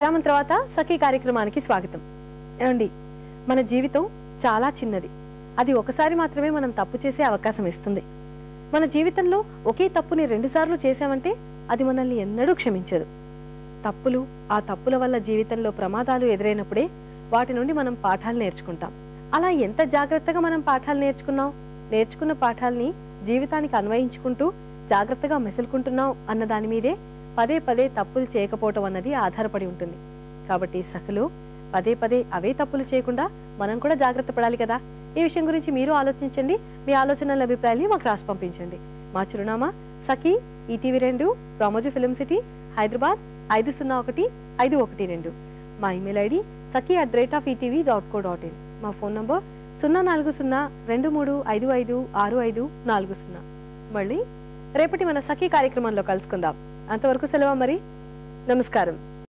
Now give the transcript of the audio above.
విరామం తర్వాత సఖీ కార్యక్రమానికి స్వాగతం ఏమండి మన జీవితం చాలా చిన్నది అది ఒకసారి మాత్రమే మనం తప్పు చేసే అవకాశం ఇస్తుంది మన జీవితంలో ఒకే తప్పుని రెండుసార్లు చేశామంటే అది మనల్ని ఎన్నడూ క్షమించదు తప్పులు ఆ తప్పుల వల్ల జీవితంలో ప్రమాదాలు ఎదురైనప్పుడే వాటి నుండి మనం పాఠాలు నేర్చుకుంటాం అలా ఎంత జాగ్రత్తగా మనం పాఠాలు నేర్చుకున్నాం నేర్చుకున్న పాఠాల్ని జీవితానికి అన్వయించుకుంటూ జాగ్రత్తగా మెసులుకుంటున్నాం అన్న దాని మీదే పదే పదే తప్పులు చేయకపోవటం అన్నది ఆధారపడి ఉంటుంది కాబట్టి సఖలు పదే పదే అవే తప్పులు చేయకుండా మనం కూడా జాగ్రత్త పడాలి కదా ఈ విషయం గురించి మీరు ఆలోచించండి మీ ఆలోచనల అభిప్రాయాన్ని మాకు రాసి పంపించండి మా చిరునామా సఖీ ఈటీవీ రెండు రామోజీ ఫిలిం సిటీ హైదరాబాద్ ఐదు సున్నా ఒకటి ఐదు ఒకటి రెండు మా email ID Sakhi at the rate of ETV dot co dot in మా ఫోన్ నంబర్ సున్నా నాలుగు సున్నా రెండు మూడు ఐదు ఐదు ఆరు ఐదు నాలుగు సున్నా మళ్ళీ రేపటి మన సఖీ కార్యక్రమంలో కలుసుకుందాం అంతవరకు సెలవు మరి నమస్కారం